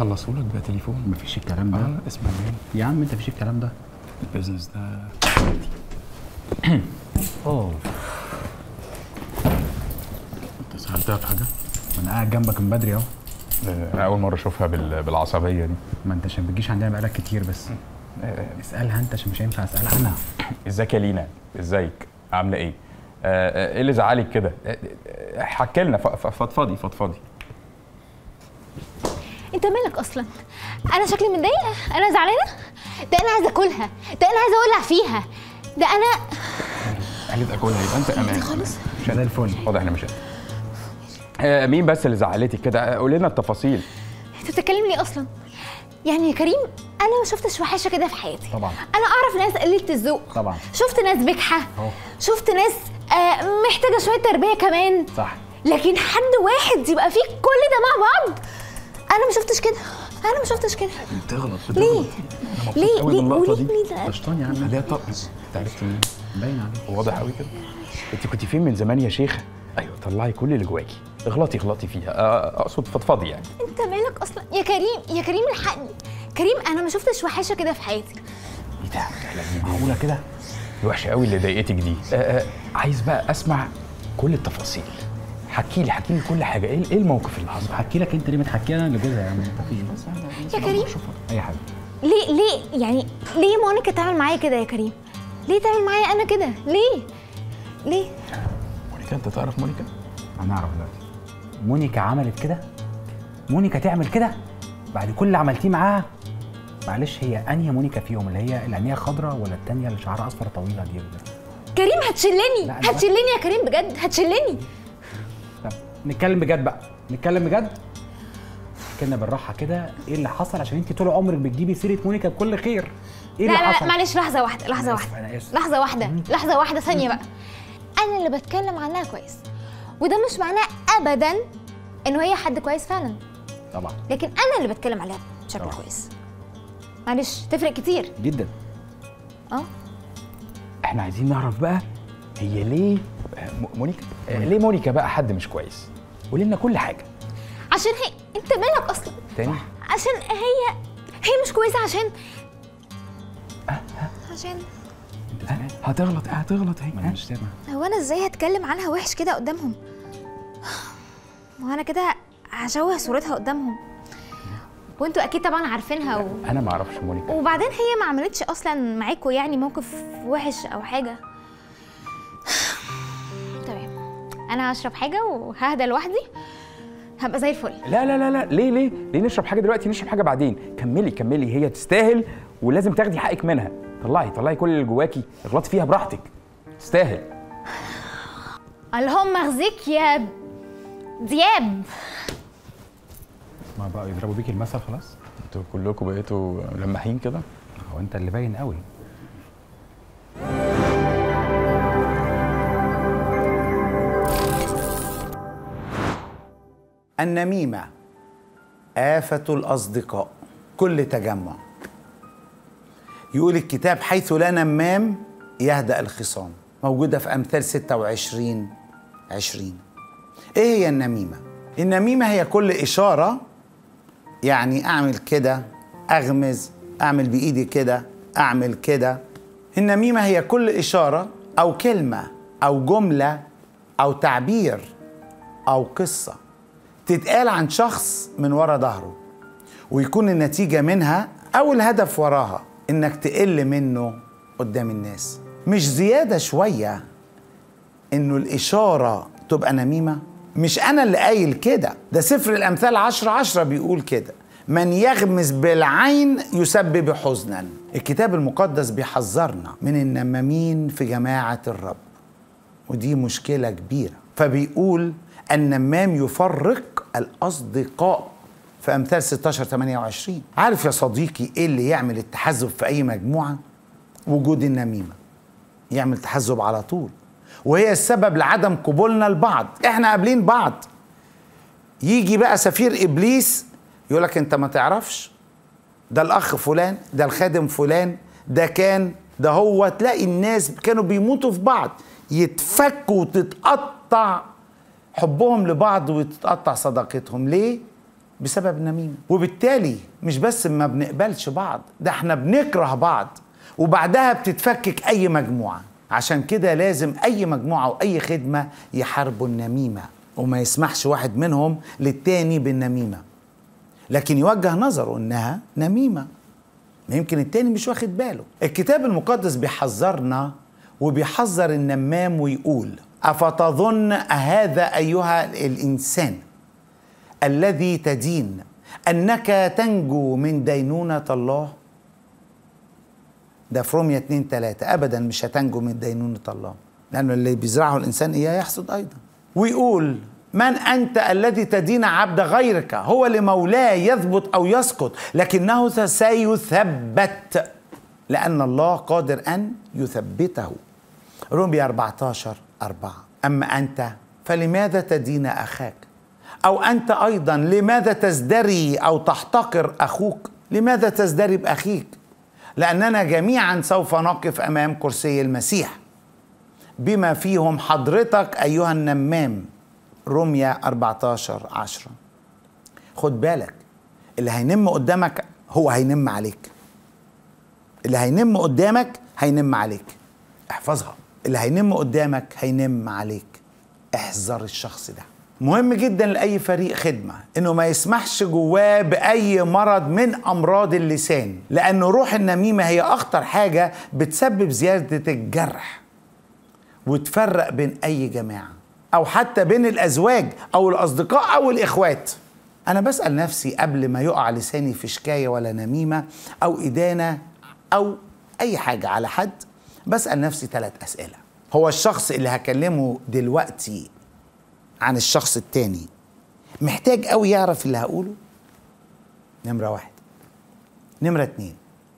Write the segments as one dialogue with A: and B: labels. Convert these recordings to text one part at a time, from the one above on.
A: اخلصه لك بقى تليفون
B: مفيش الكلام ده
A: اه اسمع مني
B: يا عم انت مفيش الكلام ده
A: البيزنس ده
B: اوه
A: انت سالتها في حاجه
B: ما انا قاعد جنبك من بدري اهو
A: انا اول مره اشوفها بال... بالعصبيه دي
B: ما انت عشان بتجيش عندنا بقالك كتير بس اسالها انت عشان مش هينفع اسالها انا
A: ازيك يا لينا ازيك عامله ايه آه، آه، ايه اللي زعلك كده آه، آه، حكي لنا ف- ف- فضفضي فضفضي
C: انت مالك اصلا انا شكلي متضايقه انا زعلانه ده انا عايزه اكلها ده انا عايزه اولع فيها ده انا
A: قالت اكلها يبقى انت امان
C: خالص
B: مش زي الفل
A: واضح انا مش قادر. آه، مين بس اللي زعلتك كده قول لنا التفاصيل
C: انت بتتكلم ليه اصلا يعني يا كريم انا ما شفتش وحشه كده في حياتي
B: طبعا.
C: انا اعرف ناس قليله الذوق
B: طبعا.
C: شفت ناس بجحه
B: أهو.
C: شفت ناس آه محتاجه شويه تربيه كمان
B: صح
C: لكن حد واحد يبقى فيه كل ده مع بعض انا ما شفتش كده انا ما شفتش كده
A: بتغلط
C: ليه ليه
A: قوي
C: ليه
A: باللقطة
C: وليه
A: دي.
C: ليه ده؟
B: قشطان يا عم
A: ليه طب انت عرفت منين
B: باين عليك
A: واضح قوي كده انت كنت فين من زمان يا شيخه ايوه طلعي كل اللي جواكي اغلطي اغلطي فيها آه، اقصد فضفضي يعني
C: انت مالك اصلا يا كريم يا كريم الحقني كريم انا ما شفتش وحشه كده في حياتي
A: ايه ده كلام
B: معقوله كده
A: وحشه قوي اللي ضايقتك دي آه آه عايز بقى اسمع كل التفاصيل حكي لي حكي لي كل حاجه ايه ايه الموقف اللي حصل
B: هحكي لك انت ليه بتحكي انا اللي جوزها يا عم مفيش بس
C: يا كريم
B: اي حاجه
C: ليه ليه يعني ليه مونيكا تعمل معايا كده يا كريم ليه تعمل معايا انا كده ليه ليه
A: مونيكا انت تعرف مونيكا
B: هنعرف دلوقتي مونيكا عملت كده مونيكا تعمل كده بعد كل اللي عملتيه معاها معلش هي انهي مونيكا فيهم اللي هي اللي عينيها خضراء ولا التانية اللي شعرها اصفر طويله دي ولا
C: كريم هتشلني
B: لا، أنا
C: هتشلني يا كريم بجد هتشلني
B: طب نتكلم بجد بقى نتكلم بجد كنا بالراحه كده ايه اللي حصل عشان انت طول عمرك بتجيبي سيره مونيكا بكل خير ايه
C: لا
B: اللي
C: لا لا
B: حصل
C: معلش لحظه واحده لحظه
B: أنا آسف،
C: واحده
B: أنا آسف.
C: لحظه واحده لحظه واحده ثانيه بقى انا اللي بتكلم عنها كويس وده مش معناه ابدا انه هي حد كويس فعلا
B: طبعا
C: لكن انا اللي بتكلم عليها بشكل
B: طبعا.
C: كويس معلش تفرق كتير
B: جدا
C: اه
A: احنا عايزين نعرف بقى هي ليه آه، م- مونيكا آه، ليه مونيكا بقى حد مش كويس قولي لنا كل حاجه
C: عشان هي انت مالك اصلا
A: تاني
C: عشان هي هي مش كويسه عشان عشان
A: آه، هتغلط آه، هتغلط
B: ما انا
A: هي
B: مش سامع
C: هو انا ازاي هتكلم عنها وحش كده قدامهم وانا كده هشوه صورتها قدامهم وانتوا اكيد طبعا عارفينها و...
A: انا ما اعرفش مونيكا
C: وبعدين هي ما عملتش اصلا معاكوا يعني موقف وحش او حاجه تمام انا هشرب حاجه وههدى لوحدي هبقى زي الفل
A: لا لا لا لا ليه ليه ليه نشرب حاجه دلوقتي نشرب حاجه بعدين كملي كملي هي تستاهل ولازم تاخدي حقك منها طلعي طلعي كل اللي جواكي اغلطي فيها براحتك تستاهل
C: اللهم اخزيك يا دياب
B: ما بقى يضربوا بيك المثل خلاص
A: انتوا كلكم بقيتوا لماحين كده
B: هو انت اللي باين قوي
D: النميمة آفة الأصدقاء كل تجمع يقول الكتاب حيث لا نمام يهدأ الخصام موجودة في أمثال 26 20 إيه هي النميمة؟ النميمة هي كل إشارة يعني أعمل كده أغمز أعمل بإيدي كده أعمل كده النميمة هي كل إشارة أو كلمة أو جملة أو تعبير أو قصة تتقال عن شخص من ورا ظهره ويكون النتيجة منها أو الهدف وراها إنك تقل منه قدام الناس مش زيادة شوية إنه الإشارة تبقى نميمة مش أنا اللي قايل كده ده سفر الأمثال عشرة عشرة بيقول كده من يغمز بالعين يسبب حزنا الكتاب المقدس بيحذرنا من النمامين في جماعة الرب ودي مشكلة كبيرة فبيقول النمام يفرق الأصدقاء في أمثال 16 28 عارف يا صديقي إيه اللي يعمل التحزب في أي مجموعة؟ وجود النميمة يعمل تحزب على طول وهي السبب لعدم قبولنا لبعض احنا قابلين بعض يجي بقى سفير ابليس يقول لك انت ما تعرفش ده الاخ فلان ده الخادم فلان ده كان ده هو تلاقي الناس كانوا بيموتوا في بعض يتفكوا وتتقطع حبهم لبعض وتتقطع صداقتهم ليه بسبب النميمة وبالتالي مش بس ما بنقبلش بعض ده احنا بنكره بعض وبعدها بتتفكك أي مجموعة عشان كده لازم أي مجموعة وأي خدمة يحاربوا النميمة وما يسمحش واحد منهم للتاني بالنميمة لكن يوجه نظره إنها نميمة ما يمكن التاني مش واخد باله الكتاب المقدس بيحذرنا وبيحذر النمام ويقول أفتظن هذا أيها الإنسان الذي تدين أنك تنجو من دينونة الله ده في رومية 2 3 أبدا مش هتنجو من دينونة الله لأنه اللي بيزرعه الإنسان إياه يحصد أيضا ويقول من أنت الذي تدين عبد غيرك هو لمولاه يثبت أو يسقط لكنه سيثبت لأن الله قادر أن يثبته رومية 14 4 أما أنت فلماذا تدين أخاك أو أنت أيضا لماذا تزدري أو تحتقر أخوك لماذا تزدري بأخيك لأننا جميعا سوف نقف أمام كرسي المسيح بما فيهم حضرتك أيها النمام رمية 14 10 خد بالك اللي هينم قدامك هو هينم عليك اللي هينم قدامك هينم عليك احفظها اللي هينم قدامك هينم عليك احذر الشخص ده مهم جدا لاي فريق خدمه انه ما يسمحش جواه باي مرض من امراض اللسان لان روح النميمه هي اخطر حاجه بتسبب زياده الجرح وتفرق بين اي جماعه او حتى بين الازواج او الاصدقاء او الاخوات انا بسال نفسي قبل ما يقع لساني في شكايه ولا نميمه او ادانه او اي حاجه على حد بسال نفسي ثلاث اسئله هو الشخص اللي هكلمه دلوقتي عن الشخص التاني محتاج قوي يعرف اللي هقوله نمرة واحد نمرة اتنين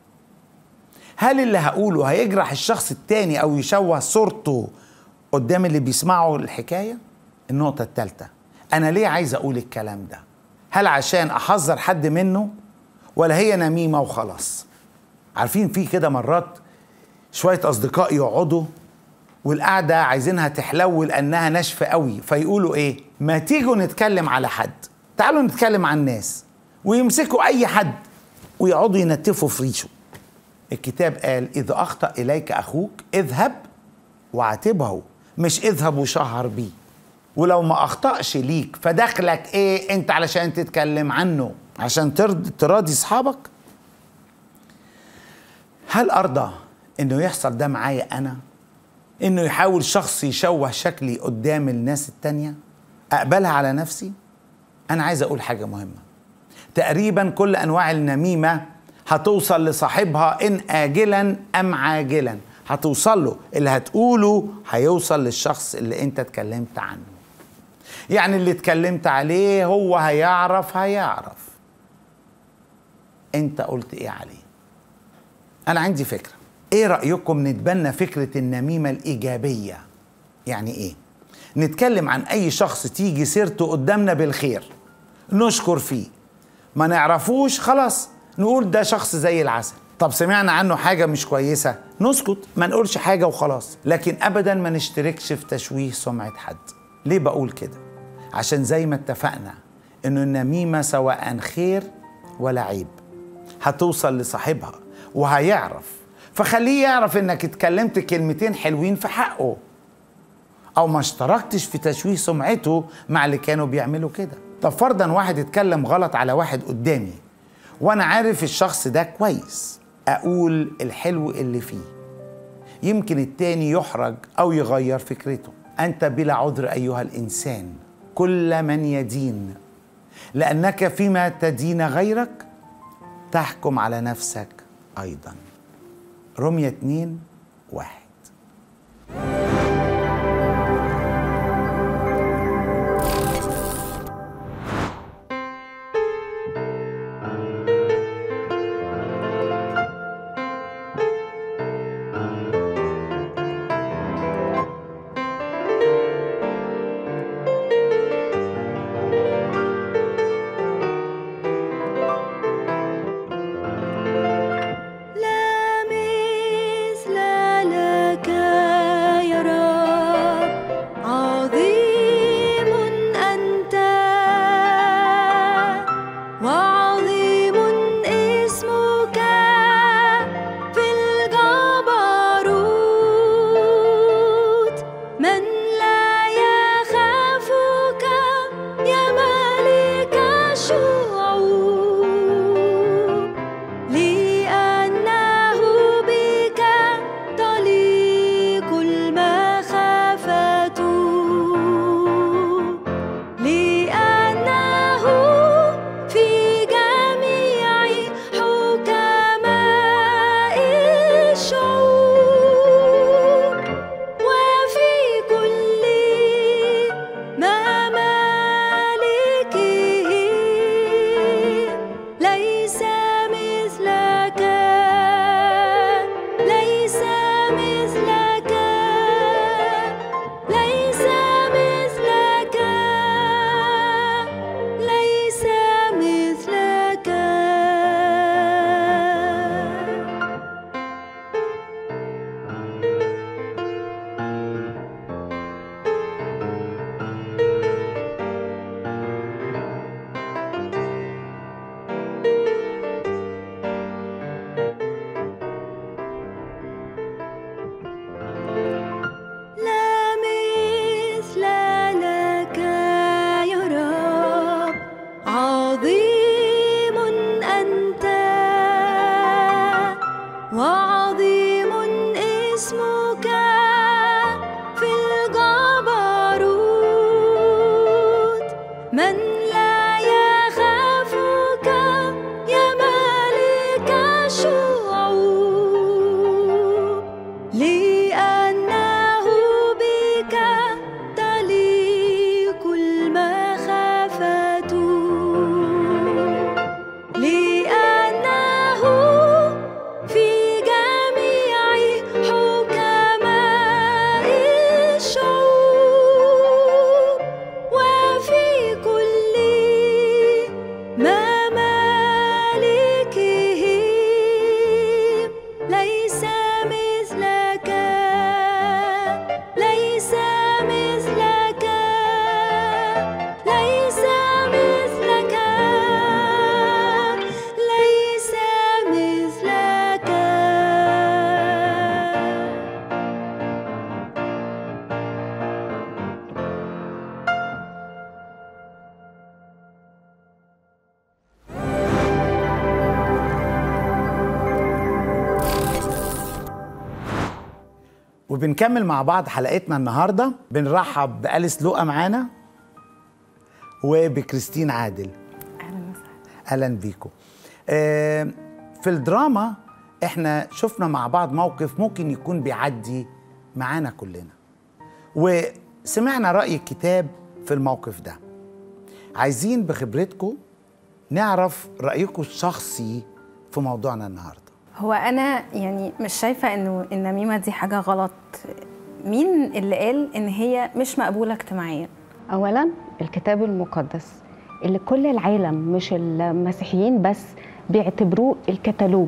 D: هل اللي هقوله هيجرح الشخص التاني او يشوه صورته قدام اللي بيسمعوا الحكاية النقطة التالتة انا ليه عايز اقول الكلام ده هل عشان احذر حد منه ولا هي نميمة وخلاص عارفين في كده مرات شوية اصدقاء يقعدوا والقعدة عايزينها تحلو لأنها ناشفة قوي فيقولوا إيه ما تيجوا نتكلم على حد تعالوا نتكلم عن الناس ويمسكوا أي حد ويقعدوا ينتفوا في ريشه الكتاب قال إذا أخطأ إليك أخوك اذهب وعاتبه مش اذهب وشهر بيه ولو ما أخطأش ليك فدخلك إيه أنت علشان تتكلم عنه عشان ترضي تراضي أصحابك هل أرضى إنه يحصل ده معايا أنا انه يحاول شخص يشوه شكلي قدام الناس التانية اقبلها على نفسي انا عايز اقول حاجة مهمة تقريبا كل انواع النميمة هتوصل لصاحبها ان اجلا ام عاجلا هتوصل له اللي هتقوله هيوصل للشخص اللي انت اتكلمت عنه يعني اللي اتكلمت عليه هو هيعرف هيعرف انت قلت ايه عليه انا عندي فكره ايه رايكم نتبنى فكره النميمه الايجابيه يعني ايه نتكلم عن اي شخص تيجي سيرته قدامنا بالخير نشكر فيه ما نعرفوش خلاص نقول ده شخص زي العسل طب سمعنا عنه حاجة مش كويسة نسكت ما نقولش حاجة وخلاص لكن أبدا ما نشتركش في تشويه سمعة حد ليه بقول كده عشان زي ما اتفقنا إنه النميمة سواء خير ولا عيب هتوصل لصاحبها وهيعرف فخليه يعرف انك اتكلمت كلمتين حلوين في حقه او ما اشتركتش في تشويه سمعته مع اللي كانوا بيعملوا كده طب فرضا واحد اتكلم غلط على واحد قدامي وانا عارف الشخص ده كويس اقول الحلو اللي فيه يمكن التاني يحرج او يغير فكرته انت بلا عذر ايها الانسان كل من يدين لانك فيما تدين غيرك تحكم على نفسك ايضا رمية 2 واحد
E: لا مثل
D: وبنكمل مع بعض حلقتنا النهارده بنرحب بأليس لوقا معانا وبكريستين عادل
E: اهلا وسهلا
D: اهلا بيكم آه، في الدراما احنا شفنا مع بعض موقف ممكن يكون بيعدي معانا كلنا وسمعنا رأي الكتاب في الموقف ده عايزين بخبرتكم نعرف رأيكم الشخصي في موضوعنا النهارده
E: هو انا يعني مش شايفه انه النميمه دي حاجه غلط مين اللي قال ان هي مش مقبوله اجتماعيا
F: اولا الكتاب المقدس اللي كل العالم مش المسيحيين بس بيعتبروه الكتالوج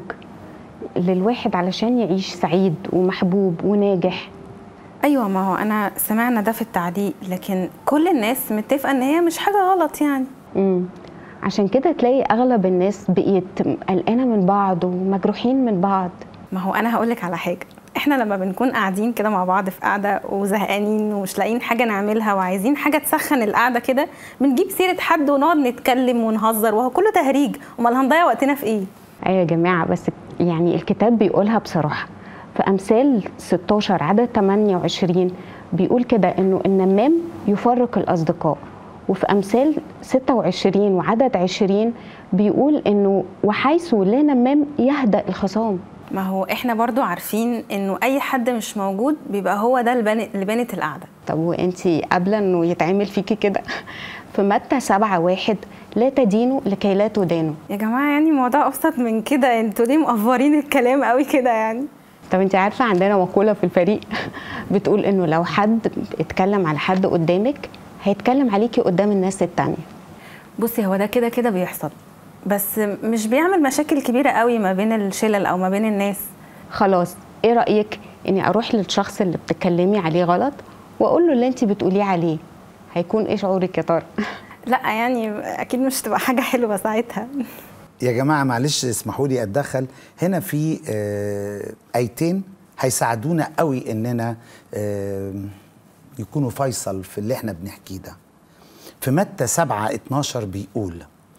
F: للواحد علشان يعيش سعيد ومحبوب وناجح
E: ايوه ما هو انا سمعنا ده في التعليق لكن كل الناس متفقه ان هي مش حاجه غلط يعني
F: امم عشان كده تلاقي اغلب الناس بقيت قلقانه من بعض ومجروحين من بعض
E: ما هو انا هقولك على حاجه احنا لما بنكون قاعدين كده مع بعض في قاعده وزهقانين ومش لاقيين حاجه نعملها وعايزين حاجه تسخن القعده كده بنجيب سيره حد ونقعد نتكلم ونهزر وهو كله تهريج امال هنضيع وقتنا في ايه
F: ايوه يا جماعه بس يعني الكتاب بيقولها بصراحه في امثال 16 عدد 28 بيقول كده انه النمام يفرق الاصدقاء وفي امثال 26 وعدد 20 بيقول انه وحيث لا نمام يهدأ الخصام
E: ما هو احنا برضو عارفين انه اي حد مش موجود بيبقى هو ده البن- اللي بانت القعده
F: طب وانتي قابله انه يتعمل فيكي كده في متى 7 واحد لا تدينوا لكي لا تدانوا
E: يا جماعه يعني الموضوع ابسط من كده انتوا ليه مقفرين الكلام قوي كده يعني
F: طب انت عارفه عندنا مقوله في الفريق بتقول انه لو حد اتكلم على حد قدامك هيتكلم عليكي قدام الناس التانية
E: بصي هو ده كده كده بيحصل بس مش بيعمل مشاكل كبيره قوي ما بين الشلل او ما بين الناس
F: خلاص ايه رايك اني اروح للشخص اللي بتتكلمي عليه غلط واقول له اللي انت بتقوليه عليه هيكون ايه شعورك يا ترى
E: لا يعني اكيد مش تبقى حاجه حلوه ساعتها
D: يا جماعة معلش اسمحوا لي أتدخل هنا في آه، آيتين هيساعدونا قوي إننا آه، يكونوا فيصل في اللي احنا بنحكيه ده في متى 7 12 بيقول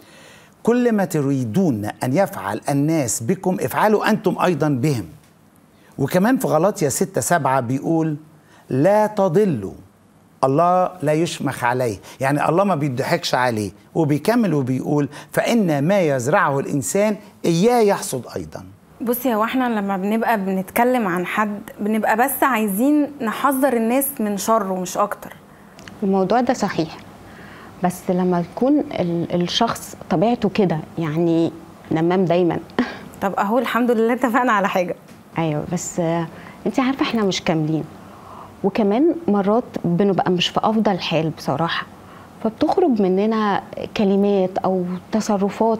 D: كل ما تريدون أن يفعل الناس بكم افعلوا أنتم أيضا بهم وكمان في غلاطيا 6 7 بيقول لا تضلوا الله لا يشمخ عليه يعني الله ما بيضحكش عليه وبيكمل وبيقول فإن ما يزرعه الإنسان إياه يحصد أيضا
E: بصي هو احنا لما بنبقى بنتكلم عن حد بنبقى بس عايزين نحذر الناس من شره مش اكتر
F: الموضوع ده صحيح بس لما يكون ال- الشخص طبيعته كده يعني نمام دايما
E: طب اهو الحمد لله اتفقنا على حاجه
F: ايوه بس انت عارفه احنا مش كاملين وكمان مرات بنبقى مش في افضل حال بصراحه فبتخرج مننا كلمات او تصرفات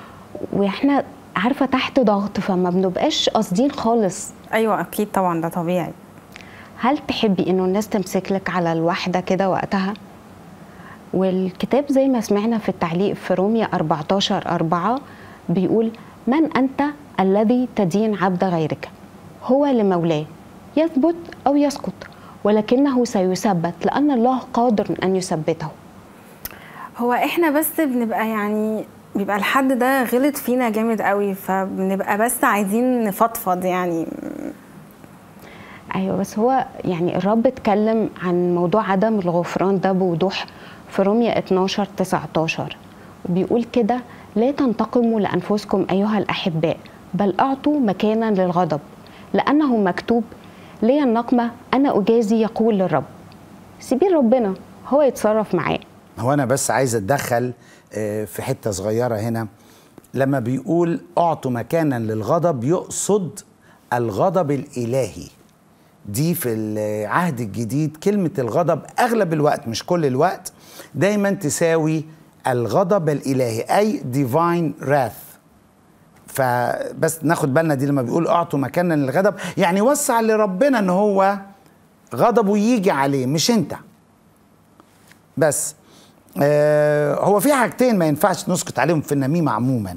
F: واحنا عارفه تحت ضغط فما بنبقاش قاصدين خالص
E: ايوه اكيد طبعا ده طبيعي
F: هل تحبي انه الناس تمسك لك على الواحده كده وقتها والكتاب زي ما سمعنا في التعليق في روميا 14 4 بيقول من أنت الذي تدين عبد غيرك هو لمولاه يثبت أو يسقط ولكنه سيثبت لأن الله قادر أن يثبته
E: هو احنا بس بنبقى يعني بيبقى الحد ده غلط فينا جامد قوي فبنبقى بس عايزين نفضفض يعني
F: ايوه بس هو يعني الرب اتكلم عن موضوع عدم الغفران ده بوضوح في روميا 12 19 وبيقول كده لا تنتقموا لانفسكم ايها الاحباء بل اعطوا مكانا للغضب لانه مكتوب لي النقمه انا اجازي يقول للرب سيبيه ربنا هو يتصرف معاه
D: هو أنا بس عايز أتدخل آه، في حتة صغيرة هنا لما بيقول أعطوا مكانا للغضب يقصد الغضب الإلهي دي في العهد الجديد كلمة الغضب أغلب الوقت مش كل الوقت دايما تساوي الغضب الإلهي أي divine wrath فبس ناخد بالنا دي لما بيقول اعطوا مكانا للغضب يعني وسع لربنا ان هو غضبه يجي عليه مش انت بس آه هو في حاجتين ما ينفعش نسكت عليهم في النميمة عموما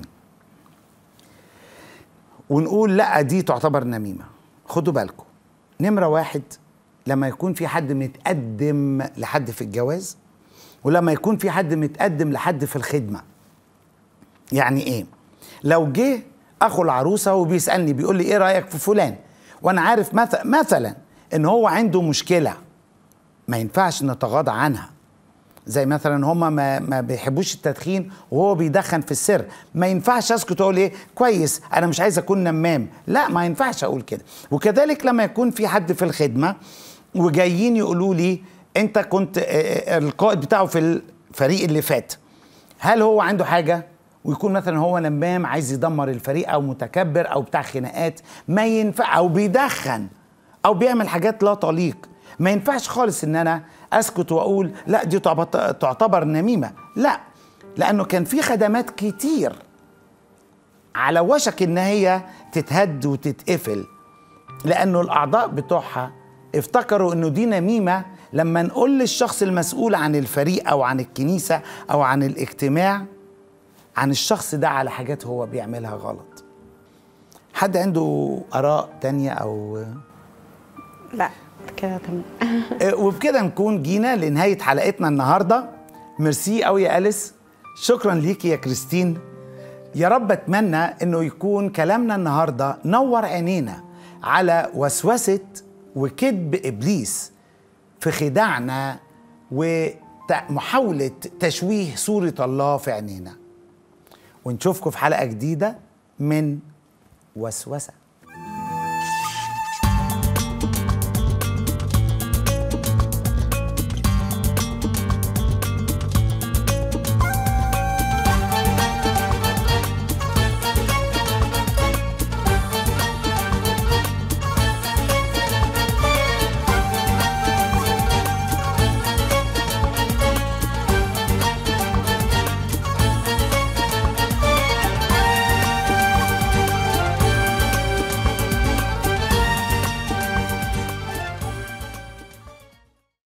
D: ونقول لا دي تعتبر نميمة خدوا بالكم نمرة واحد لما يكون في حد متقدم لحد في الجواز ولما يكون في حد متقدم لحد في الخدمة يعني ايه لو جه اخو العروسة وبيسألني بيقول لي ايه رأيك في فلان وانا عارف مثلا مثلا ان هو عنده مشكله ما ينفعش نتغاضى عنها زي مثلا هما ما ما بيحبوش التدخين وهو بيدخن في السر ما ينفعش اسكت واقول ايه كويس انا مش عايز اكون نمام لا ما ينفعش اقول كده وكذلك لما يكون في حد في الخدمه وجايين يقولوا لي انت كنت آه، آه، القائد بتاعه في الفريق اللي فات هل هو عنده حاجه ويكون مثلا هو نمام عايز يدمر الفريق او متكبر او بتاع خناقات ما ينفع او بيدخن او بيعمل حاجات لا تليق ما ينفعش خالص ان انا اسكت واقول لا دي تعبط- تعتبر نميمه لا لانه كان في خدمات كتير على وشك ان هي تتهد وتتقفل لانه الاعضاء بتوعها افتكروا انه دي نميمه لما نقول للشخص المسؤول عن الفريق او عن الكنيسه او عن الاجتماع عن الشخص ده على حاجات هو بيعملها غلط حد عنده اراء تانية او
F: لا كده تمام
D: آه، وبكده نكون جينا لنهايه حلقتنا النهارده ميرسي قوي يا اليس شكرا ليكي يا كريستين يا رب اتمنى انه يكون كلامنا النهارده نور عينينا على وسوسه وكذب ابليس في خداعنا ومحاوله تشويه صوره الله في عينينا ونشوفكم في حلقه جديده من وسوسه